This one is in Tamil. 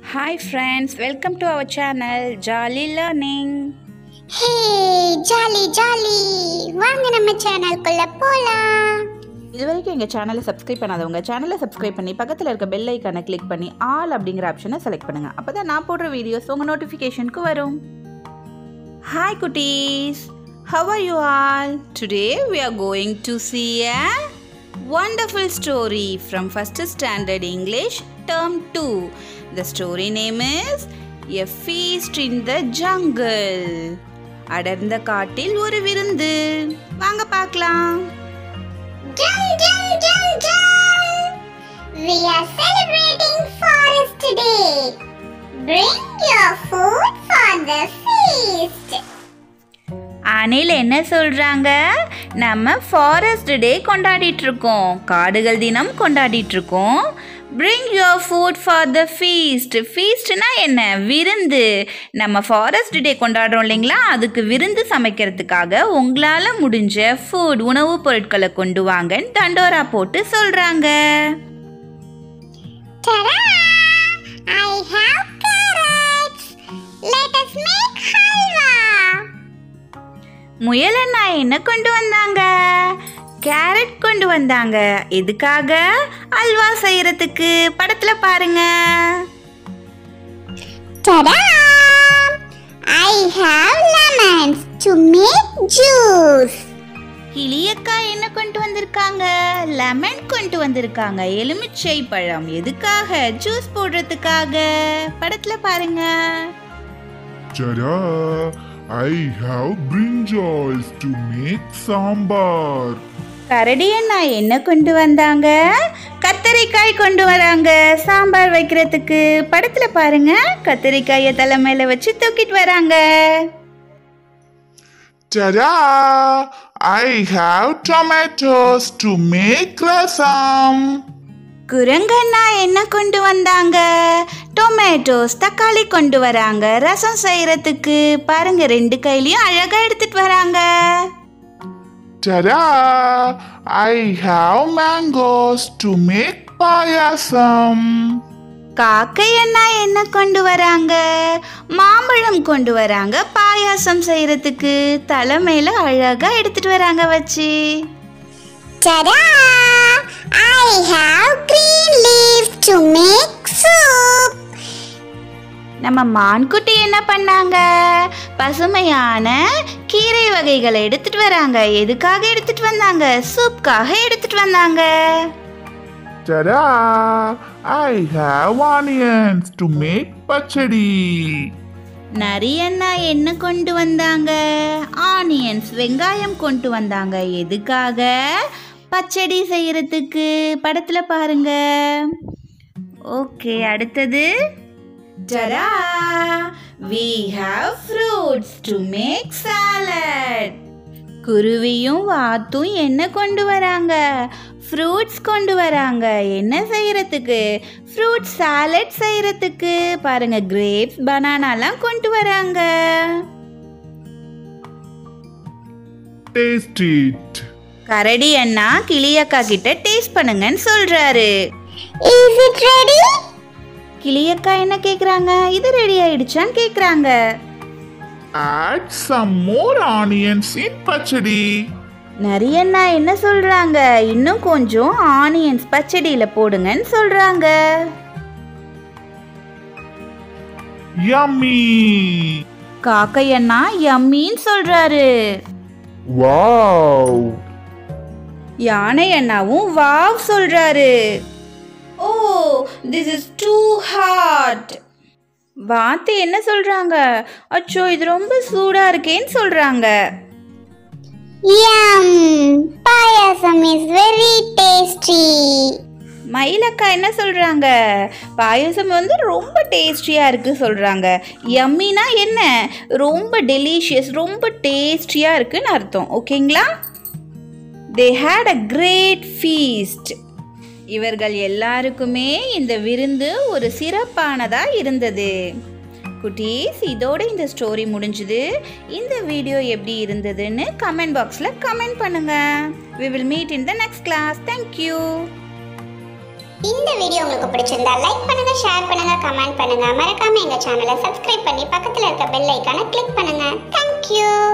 Hi friends, welcome to our channel Jolly Learning. Hey jolly jolly வாங்க நம்ம சேனல்குள்ள போலாம் இது வரைக்கும் எங்கள் சேனலை சப்ஸ்கிரைப் பண்ணாதவங்க சேனலை சப்ஸ்கிரைப் பண்ணி பக்கத்தில் இருக்க பெல் ஐக்கானை கிளிக் பண்ணி ஆல் அப்படிங்கிற ஆப்ஷனை செலக்ட் பண்ணுங்கள் அப்போ தான் நான் போடுற வீடியோஸ் உங்கள் நோட்டிஃபிகேஷனுக்கு வரும் ஹாய் குட்டீஸ் how are you all today we are going to see a wonderful story from first standard English term 2. The story name is A Feast in the Jungle. அடர்ந்த காட்டில் ஒரு விருந்து வாங்க பார்க்கலாம் Dum dum dum dum. We are celebrating Forest Day. Bring your food for the feast. அணில் என்ன சொல்றாங்க நம்ம ஃபாரஸ்ட் டே கொண்டாடிட்டு இருக்கோம் காடுகள் தினம் கொண்டாடிட்டு இருக்கோம் bring your food for the feast ஃபீஸ்ட்னா என்ன விருந்து நம்ம ஃபாரஸ்ட் டே கொண்டாடுறோம் இல்லைங்களா அதுக்கு விருந்து சமைக்கிறதுக்காக உங்களால் முடிஞ்ச ஃபுட் உணவுப் பொருட்களை கொண்டு வாங்கன்னு தண்டோரா போட்டு சொல்கிறாங்க Ta-da! I have carrots. Let us make halwa. முயலண்ணா என்ன கொண்டு வந்தாங்க கேரட் கொண்டு வந்தாங்க எதுக்காக அல்வா செய்யறதுக்கு படத்துல பாருங்க Ta-da! I have lemons to make juice. கிளியக்கா என்ன கொண்டு வந்திருக்காங்க லெமன் கொண்டு வந்திருக்காங்க எலுமிச்சை பழம் எதுக்காக ஜூஸ் போடுறதுக்காக படத்துல பாருங்க Ta-da! I have brinjals to make sambar. கரடி அண்ணா என்ன கொண்டு வந்தாங்க கத்தரிக்காய் கொண்டு வராங்க சாம்பார் வைக்கிறதுக்கு படத்துல பாருங்க கத்தரிக்காயை தலை மேல வச்சு தூக்கிட்டு வராங்க Ta-da! I have tomatoes to make rasam. குரங்கண்ணா என்ன கொண்டு வந்தாங்க டொமேட்டோஸ் தக்காளி கொண்டு வராங்க ரசம் செய்யறதுக்கு பாருங்க ரெண்டு கையிலயும் அழகா எடுத்துட்டு வராங்க Ta-da! I have mangoes to make payasam. காக்கை அண்ணா என்ன கொண்டு வராங்க மாம்பழம் கொண்டு வராங்க பாயாசம் செய்யறதுக்கு தலை மேல அழகா எடுத்துட்டு வராங்க வச்சு Ta-da! I have green leaves to make soup. நம்ம மான்குட்டி என்ன பண்ணாங்க பசுமையான கீரை வகைகளை எடுத்துட்டு வராங்க எதுக்காக எடுத்துட்டு வந்தாங்க சூப்காக எடுத்துட்டு வந்தாங்க Ta-da! I have onions to make pachadi. நரியண்ணா என்ன கொண்டு வந்தாங்க ஆனியன்ஸ் வெங்காயம் கொண்டு வந்தாங்க எதுக்காக பச்சடி செய்யறதுக்கு படத்துல பாருங்க ஓகே அடுத்தது ஜரா we have fruits to make salad குருவியும் வாத்தும் என்ன கொண்டு வராங்க ஃப்ரூட்ஸ் கொண்டு வராங்க என்ன செய்யறதுக்கு ஃப்ரூட் சாலட் செய்யறதுக்கு பாருங்க கிரேப்ஸ் பனானாலாம் கொண்டு வராங்க Taste it. கரடி அண்ணா கிளியக்கா கிட்ட டேஸ்ட் பண்ணுங்கன்னு சொல்றாரு Is it ready? கிளியக்கா என்ன கேக்குறாங்க இது ரெடி ஆயிடுச்சான்னு கேக்குறாங்க Add some more onions in pachadi. நரியண்ணா என்ன சொல்றாங்க இன்னும் கொஞ்சம் ஆனியன்ஸ் பச்சடியில போடுங்கன்னு சொல்றாங்க Yummy! காக்கையண்ணா யம்மின்னு சொல்றாரு Wow! யானை அண்ணாவும் வாவ் சொல்றாரு oh this is too hot வாத்து என்ன சொல்றாங்க அச்சோ இது ரொம்ப சூடா இருக்கேன்னு சொல்றாங்க Yum! Payasam is very tasty. மயிலக்கா என்ன சொல்றாங்க பாயசம் வந்து ரொம்ப டேஸ்டியா இருக்கு சொல்றாங்க யம்மினா என்ன ரொம்ப டெலிஷியஸ் ரொம்ப டேஸ்டியா இருக்குன்னு அர்த்தம் ஓகேங்களா they had a great feast இவர்கள் எல்லாருக்குமே இந்த விருந்து ஒரு சிறப்பானதா இருந்தது குட்டீஸ் இதோட இந்த ஸ்டோரி முடிஞ்சுது இந்த வீடியோ எப்படி இருந்ததுன்னு கமெண்ட் பாக்ஸில் கமெண்ட் பண்ணுங்க we will meet in the next class thank you இந்த வீடியோ உங்களுக்கு பிடிச்சிருந்தா லைக் பண்ணுங்க ஷேர் பண்ணுங்க கமெண்ட் பண்ணுங்க மறக்காம எங்க சேனலை சப்ஸ்கிரைப் பண்ணி பக்கத்துல இருக்க பெல் ஐக்கானை கிளிக் பண்ணுங்க தேங்க்யூ